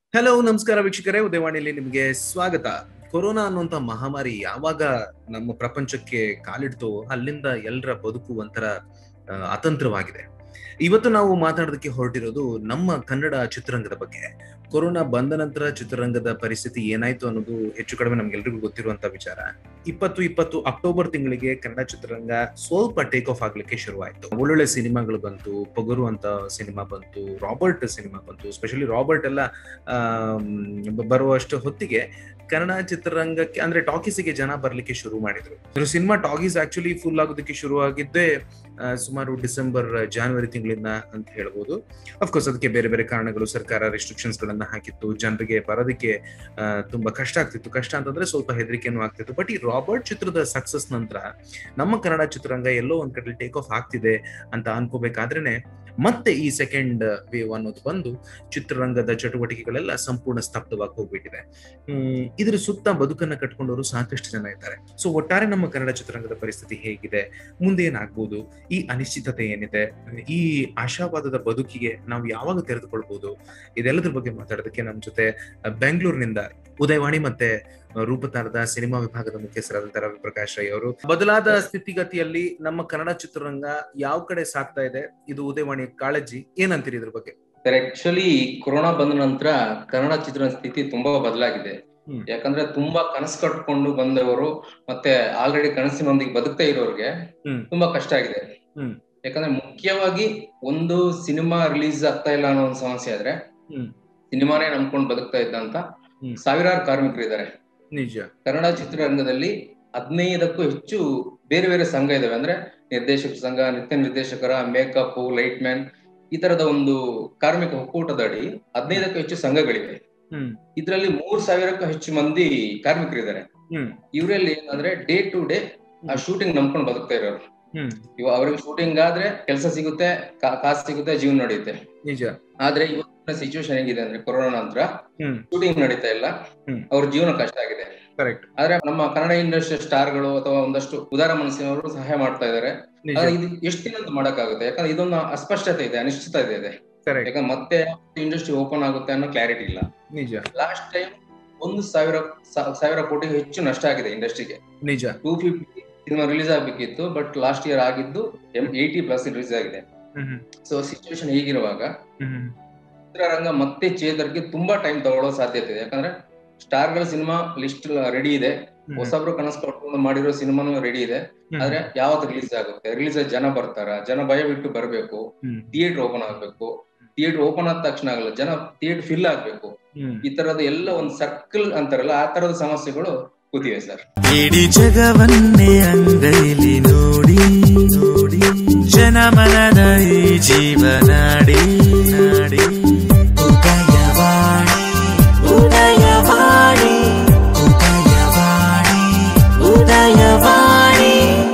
Hello ನಮಸ್ಕಾರ ವೀಕ್ಷಕರೇ ಉದಯವಾಣಿಯಲ್ಲಿ ನಿಮಗೆ ಸ್ವಾಗತ ಕೊರೋನಾ ಅನ್ನುವಂತ ಮಹಾಮಾರಿ ಯಾವಾಗ ನಮ್ಮ ಪ್ರಪಂಚಕ್ಕೆ ಕಾಲಿಡ್ತೋ ಅಲ್ಲಿಂದ ಎಲ್ಲರ ಬದುಕು ಒಂಥರ ಆ, ಅತಂತ್ರವಾಗಿದೆ ಇವತ್ತು ನಾವು ಮಾತಾಡೋದಕ್ಕೆ ಹೊರಟಿರೋದು ನಮ್ಮ ಕನ್ನಡ ಚಿತ್ರರಂಗದ ಬಗ್ಗೆ ಕೊರೋನಾ ಬಂದ ನಂತರ ಚಿತ್ರರಂಗದ ಪರಿಸ್ಥಿತಿ ಏನಾಯ್ತು ಅನ್ನೋದು ಹೆಚ್ಚು ಕಡಿಮೆ ನಮ್ಗೆಲ್ರಿಗೂ ಗೊತ್ತಿರುವಂತ ವಿಚಾರ ಇಪ್ಪತ್ತು ಇಪ್ಪತ್ತು ಅಕ್ಟೋಬರ್ ತಿಂಗಳಿಗೆ ಕನ್ನಡ ಚಿತ್ರರಂಗ ಸ್ವಲ್ಪ ಟೇಕ್ ಆಫ್ ಆಗ್ಲಿಕ್ಕೆ ಶುರುವಾಯ್ತು ಒಳ್ಳೊಳ್ಳೆ ಸಿನಿಮಾಗಳು ಬಂತು ಪೊಗರು ಅಂತ ಸಿನಿಮಾ ಬಂತು ರಾಬರ್ಟ್ ಸಿನಿಮಾ ಬಂತು ಸ್ಪೆಷಲಿ ರಾಬರ್ಟ್ ಎಲ್ಲ ಆಮ್, ಬ- ಬರುವಷ್ಟು ಹೊತ್ತಿಗೆ ಕನ್ನಡ ಚಿತ್ರರಂಗಕ್ಕೆ ಅಂದ್ರೆ ಟಾಕೀಸಿಗೆ ಜನ ಬರ್ಲಿಕ್ಕೆ ಶುರು ಮಾಡಿದ್ರು ಸಿನಿಮಾ ಟಾಕೀಸ್ ಆಕ್ಚುಲಿ ಫುಲ್ ಆಗೋದಕ್ಕೆ ಶುರು ಆಗಿದ್ದೇ ಆ, ಸುಮಾರು ಡಿಸೆಂಬರ್ ಜಾನ್ವರಿ ತಿಂಗಳಿಂದ ಅಂತ ಹೇಳ್ಬೋದು ಅಫ್ಕೋರ್ಸ್ ಅದಕ್ಕೆ ಬೇರೆ ಬೇರೆ ಕಾರಣಗಳು ಸರ್ಕಾರ ರೆಸ್ಟ್ರಿಕ್ಷನ್ಸ್ ಗಳನ್ನ ಹಾಕಿತ್ತು ಜನರಿಗೆ ಬರೋದಕ್ಕೆ ಆ, ತುಂಬಾ ಕಷ್ಟ ಆಗ್ತಿತ್ತು ಕಷ್ಟ ಅಂತಂದ್ರೆ ಸ್ವಲ್ಪ ಹೆದರಿಕೆನೂ ಆಗ್ತಿತ್ತು ಬಟ್ ಈ ರಾಬರ್ಟ್ ಚಿತ್ರದ ಸಕ್ಸಸ್ ನಂತರ ನಮ್ಮ ಕನ್ನಡ ಚಿತ್ರರಂಗ ಎಲ್ಲೋ ಒಂದ್ ಕಡೆ ಟೇಕ್ ಆಫ್ ಆಗ್ತಿದೆ ಅಂತ ಅನ್ಕೋಬೇಕಾದ್ರೇನೆ ಮತ್ತೆ ಈ ಸೆಕೆಂಡ್ ವೇವ್ ಅನ್ನೋದು ಬಂದು ಚಿತ್ರರಂಗದ ಚಟುವಟಿಕೆಗಳೆಲ್ಲ ಸಂಪೂರ್ಣ ಸ್ತಬ್ಧವಾಗಿ ಹೋಗ್ಬಿಟ್ಟಿದೆ ಹ್ಮ್ ಇದ್ರ ಸುತ್ತ ಬದುಕನ್ನ ಕಟ್ಕೊಂಡವರು ಸಾಕಷ್ಟು ಜನ ಇದ್ದಾರೆ ಸೊ ಒಟ್ಟಾರೆ ನಮ್ಮ ಕನ್ನಡ ಚಿತ್ರರಂಗದ ಪರಿಸ್ಥಿತಿ ಹೇಗಿದೆ ಮುಂದೆ ಏನಾಗ್ಬೋದು ಈ ಅನಿಶ್ಚಿತತೆ ಏನಿದೆ ಈ ಆಶಾವಾದದ ಬದುಕಿಗೆ ನಾವು ಯಾವಾಗ ತೆರೆದುಕೊಳ್ಬಹುದು ಇದೆಲ್ಲದ್ರ ಬಗ್ಗೆ ಮಾತಾಡೋದಕ್ಕೆ ನಮ್ಮ ಜೊತೆ ಅಹ್, ಬೆಂಗಳೂರಿನಿಂದ ಉದಯವಾಣಿ ಮತ್ತೆ ಅಹ್, ರೂಪತಾರದ ಸಿನಿಮಾ ವಿಭಾಗದ ಮುಖ್ಯಸ್ಥರಾದಂತ ರವಿ ಪ್ರಕಾಶ್ ರೈ ಅವರು ಬದಲಾದ ಸ್ಥಿತಿಗತಿಯಲ್ಲಿ ನಮ್ಮ ಕನ್ನಡ ಚಿತ್ರರಂಗ ಯಾವ ಕಡೆ ಸಾಗ್ತಾ ಇದೆ ಇದು ಉದಯವಾಣಿ ಕಾಳಜಿ ಏನಂತೀರಿ ಇದ್ರ ಬಗ್ಗೆ ಸರ್ ಆಕ್ಚುಲಿ ಕೊರೋನಾ ಬಂದ ನಂತರ ಕನ್ನಡ ಚಿತ್ರ ಸ್ಥಿತಿ ತುಂಬಾ ಬದಲಾಗಿದೆ ಹ್ಮ್. ಯಾಕಂದ್ರೆ ತುಂಬಾ ಕನಸು ಕಟ್ಕೊಂಡು ಬಂದವರು ಮತ್ತೆ ಆಲ್ರೆಡಿ ಕನಸಿನೊಂದಿಗೆ ಬದುಕ್ತಾ ಇರೋರಿಗೆ ಹ್ಮ್. ತುಂಬಾ ಕಷ್ಟ ಆಗಿದೆ ಹ್ಮ್. ಯಾಕಂದ್ರೆ ಮುಖ್ಯವಾಗಿ ಒಂದು ಸಿನಿಮಾ ರಿಲೀಸ್ ಆಗ್ತಾ ಇಲ್ಲ ಅನ್ನೋ ಒಂದು ಸಮಸ್ಯೆ ಆದ್ರೆ ಹ್ಮ್. ಸಿನಿಮಾನೇ ನಂಬ್ಕೊಂಡು ಬದುಕ್ತಾ ಇದ್ದಂತ ಹ್ಮ್. ಸಾವಿರಾರು ಕಾರ್ಮಿಕರು ಇದ್ದಾರೆ ನಿಜ ಕನ್ನಡ ಚಿತ್ರರಂಗದಲ್ಲಿ ಹದಿನೈದಕ್ಕೂ ಹೆಚ್ಚು ಬೇರೆ ಬೇರೆ ಸಂಘ ಇದಾವೆ ಅಂದ್ರೆ ನಿರ್ದೇಶಕ ಸಂಘ ನೃತ್ಯ ನಿರ್ದೇಶಕರ ಮೇಕಪ್ ಲೈಟ್ ಮ್ಯಾನ್ ಈ ತರದ ಒಂದು ಕಾರ್ಮಿಕ ಒಕ್ಕೂಟದಡಿ ಹದಿನೈದಕ್ಕೂ ಹೆಚ್ಚು ಸಂಘಗಳಿವೆ ಹ್ಮ್ ಇದರಲ್ಲಿ ಮೂರ್ ಸಾವಿರಕ್ಕೂ ಹೆಚ್ಚು ಮಂದಿ ಕಾರ್ಮಿಕರಿದ್ದಾರೆ ಹ್ಮ್ ಇವರಲ್ಲಿ ಏನಂದ್ರೆ ಡೇ ಟು ಡೇ ಆ ಶೂಟಿಂಗ್ ನಂಬ್ಕೊಂಡು ಬದುಕ್ತಾ ಇರೋರು ಹ್ಮ್ ಇವಾಗ ಅವ್ರಿಗೆ ಶೂಟಿಂಗ್ ಆದ್ರೆ ಕೆಲಸ ಸಿಗುತ್ತೆ ಕಾ- ಕಾಸು ಸಿಗುತ್ತೆ ಜೀವನ ನಡೆಯುತ್ತೆ ನಿಜ ಆದ್ರೆ ಇವತ್ತಿನ ಸಿಚುವೇಶನ್ ಹೇಗಿದೆ ಅಂದ್ರೆ ಕೊರೋನಾ ನಂತರ ಹ್ಮ್ ಶೂಟಿಂಗ್ ನಡೀತಾ ಇಲ್ಲ ಹ್ಮ್. ಅವ್ರ ಜೀವನ ಕಷ್ಟ ಆಗಿದೆ ಕರೆಕ್ಟ್ ಆದ್ರೆ ನಮ್ಮ ಕನ್ನಡ ಇಂಡಸ್ಟ್ರಿ ಸ್ಟಾರ್ಗಳು ಅಥವಾ ಒಂದಷ್ಟು ಉದಾರ ಮನಸ್ಸಿನವರು ಸಹಾಯ ಮಾಡ್ತಾ ಇದ್ದಾರೆ ನಿಜ ಆದ್ರೆ ಇದು ಎಷ್ಟು ದಿನ ಅಂತ ಮಾಡಕ್ಕಾಗುತ್ತೆ ಯಾಕಂದ್ರೆ ಇದೊಂದು ಅಸ್ಪಷ್ಟತೆ ಇದೆ ಅನಿಶ್ಚಿತತೆ ಇದೆ ಕರೆಕ್ಟ್ ಯಾಕಂದ್ರೆ ಮತ್ತೆ ಇಂಡಸ್ಟ್ರಿ ಓಪನ್ ಆಗುತ್ತೆ ಅನ್ನೋ ಕ್ಲಾರಿಟಿ ಇಲ್ಲ ನಿಜ ಲಾಸ್ಟ್ ಟೈಮ್ ಒಂದು ಸಾವಿರ ಸಾ- ಸಾವಿರ ಕೋಟಿಗೆ ಹೆಚ್ಚು ನಷ್ಟ ಆಗಿದೆ ಇಂಡಸ್ಟ್ರಿಗೆ ನಿಜ ಟೂ ಫಿಫ್ಟಿ ಸಿನಿಮಾ ರಿಲೀಸ್ ಆಗ್ಬೇಕಿತ್ತು ಬಟ್ ಲಾಸ್ಟ್ ಇಯರ್ ಆಗಿದ್ದು ಏಯ್ಟಿ ಪ್ಲಸ್ ರಿಲೀಸ್ ಆಗಿದೆ ಹ್ಮ್ ಸೊ ಸಿಚುವೇಶನ್ ಹೀಗಿರುವಾಗ ಹ್ಮ್ ಚಿತ್ರರಂಗ ಮತ್ತೆ ಚೇತರಿಕೆ ತುಂಬಾ ಟೈಮ್ ತಗೊಳ್ಳೋ ಸಾಧ್ಯತೆ ಇದೆ ಯಾಕಂದ್ರೆ ಸ್ಟಾರ್ಗಳ ಸಿನಿಮಾ ಲಿಸ್ಟ್ ರೆಡಿ ಇದೆ ಹ್ಮ್ ಹೊಸಬ್ರು ಕನಸು ಕಟ್ಕೊಂಡು ಮಾಡಿರೋ ಸಿನಿಮಾನು ರೆಡಿ ಇದೆ ಹ್ಮ್ ಆದ್ರೆ ಯಾವತ್ತು ರಿಲೀಸ್ ಆಗುತ್ತೆ ರಿಲೀಸ್ ಆಗಿ ಜನ ಬರ್ತಾರ ಜನ ಭಯ ಬಿಟ್ಟು ಬರ್ಬೇಕು ಹ್ಮ್ ಥಿಯೇಟರ್ ಓಪನ್ ಆಗ್ಬೇಕು ಥಿಯೇಟರ್ ಓಪನ್ ಆದ ತಕ್ಷಣ ಆಗಲ್ಲ ಜನ ಥಿಯೇಟರ್ ಫಿಲ್ ಆಗ್ಬೇಕು ಹ್ಮ್ ಈ ತರದ ಎಲ್ಲ ಒಂದು ಸರ್ಕಲ್ ಅಂತಾರಲ್ಲ ಆ ತರದ ಸಮಸ್ಯೆಗಳು ಕೂತಿವೆ ಸರ್ ಇಡೀ ಜಗವನ್ನೇ ಅಂಗೈಲಿ ನೋಡಿ ನೋಡಿ ಜನಮನದ ಈ ಜೀವನಾಡಿ